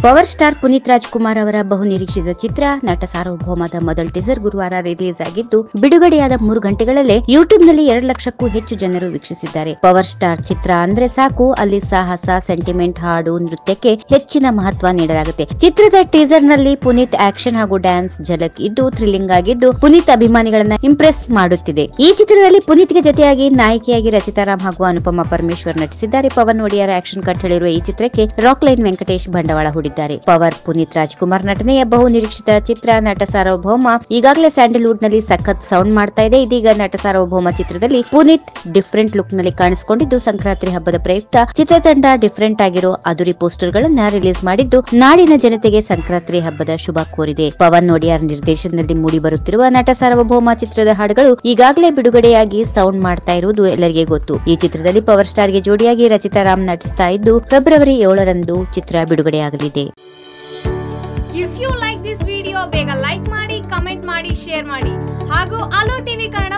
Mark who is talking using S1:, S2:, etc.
S1: power star Puneeth Rajkumar ಅವರ ಬಹು ನಿರೀಕ್ಷಿತ ಚಿತ್ರ ನಟ ಸಾರ್ವಭೌಮದ ಮೊದಲ ಟೀಸರ್ ಗುರುವಾರ ರಿಲೀಸ್ ಆಗಿದ್ದು ಬಿಡುಗಡೆಯಾದ ಮೂರು ಗಂಟೆಗಳಲ್ಲೇ ಯೂಟ್ಯೂಬ್ ನಲ್ಲಿ ಎರಡು ಲಕ್ಷಕ್ಕೂ ಹೆಚ್ಚು ಜನರು ವೀಕ್ಷಿಸಿದ್ದಾರೆ ಪವರ್ ಸ್ಟಾರ್ ಚಿತ್ರ ಅಂದ್ರೆ ಸಾಕು ಅಲ್ಲಿ ಸಾಹಸ ಸೆಂಟಿಮೆಂಟ್ ಹಾಡು ನೃತ್ಯಕ್ಕೆ ಹೆಚ್ಚಿನ ಮಹತ್ವ ನೀಡಲಾಗುತ್ತೆ ಚಿತ್ರದ ಟೀಸರ್ ನಲ್ಲಿ ಪುನೀತ್ ಆಕ್ಷನ್ ಹಾಗೂ ಡ್ಯಾನ್ಸ್ ಝಲಕ್ ಇದ್ದು ಥ್ರಿಲ್ಲಿಂಗ್ ಆಗಿದ್ದು ಪುನೀತ್ ಅಭಿಮಾನಿಗಳನ್ನ ಇಂಪ್ರೆಸ್ ಮಾಡುತ್ತಿದೆ ಈ ಚಿತ್ರದಲ್ಲಿ ಪುನೀತ್ಗೆ ಜೊತೆಯಾಗಿ ನಾಯಕಿಯಾಗಿ ರಚಿತಾರಾಮ್ ಹಾಗೂ ಅನುಪಮಾ ಪರಮೇಶ್ವರ್ ನಟಿಸಿದ್ದಾರೆ ಪವನ್ ಒಡಿಯಾರ್ ಆಕ್ಷನ್ ಕಟ್ ಹೇಳಿರುವ ಈ ಚಿತ್ರಕ್ಕೆ ರಾಕ್ ಲೈನ್ ವೆಂಕಟೇಶ್ ಬಂಡವಾಳ ಹೂಡಿದ್ದಾರೆ ಪವರ್ ಪುನೀತ್ ರಾಜ್ಕುಮಾರ್ ನಟನೆಯ ಬಹು ನಿರೀಕ್ಷಿತ ಚಿತ್ರ ನಟ ಸಾರ್ವಭೌಮ ಈಗಾಗಲೇ ಸ್ಯಾಂಡಲ್ವುಡ್ ನಲ್ಲಿ ಸಖತ್ ಸೌಂಡ್ ಮಾಡ್ತಾ ಇದೆ ಇದೀಗ ನಟ ಸಾರ್ವಭೌಮ ಚಿತ್ರದಲ್ಲಿ ಪುನೀತ್ ಡಿಫರೆಂಟ್ ಲುಕ್ ನಲ್ಲಿ ಕಾಣಿಸಿಕೊಂಡಿದ್ದು ಸಂಕ್ರಾಂತಿ ಹಬ್ಬದ ಪ್ರಯುಕ್ತ ಚಿತ್ರತಂಡ ಡಿಫರೆಂಟ್ ಆಗಿರೋ ಅದುರಿ ಪೋಸ್ಟರ್ ಗಳನ್ನ ರಿಲೀಸ್ ಮಾಡಿದ್ದು ನಾಡಿನ ಜನತೆಗೆ ಸಂಕ್ರಾಂತಿ ಹಬ್ಬದ ಶುಭ ಕೋರಿದೆ ಪವನ್ ಒಡಿಯಾರ್ ನಿರ್ದೇಶನದಲ್ಲಿ ಮೂಡಿ ಬರುತ್ತಿರುವ ನಟ ಸಾರ್ವಭೌಮ ಚಿತ್ರದ ಹಾಡುಗಳು ಈಗಾಗಲೇ ಬಿಡುಗಡೆಯಾಗಿ ಸೌಂಡ್ ಮಾಡ್ತಾ ಇರುವುದು ಎಲ್ಲರಿಗೆ ಗೊತ್ತು ಈ ಚಿತ್ರದಲ್ಲಿ ಪವರ್ ಸ್ಟಾರ್ ಗೆ ಜೋಡಿಯಾಗಿ ರಚಿತಾರಾಮ್ ನಟಿಸ್ತಾ ಇದ್ದು ಫೆಬ್ರವರಿ ಏಳರಂದು ಚಿತ್ರ ಬಿಡುಗಡೆಯಾಗಲಿದೆ
S2: if you like this video ಬೇಗ ಲೈಕ್ ಮಾಡಿ ಕಮೆಂಟ್ ಮಾಡಿ ಶೇರ್ ಮಾಡಿ ಹಾಗೂ ಅಲೋ ಟಿವಿ ಕನ್ನಡ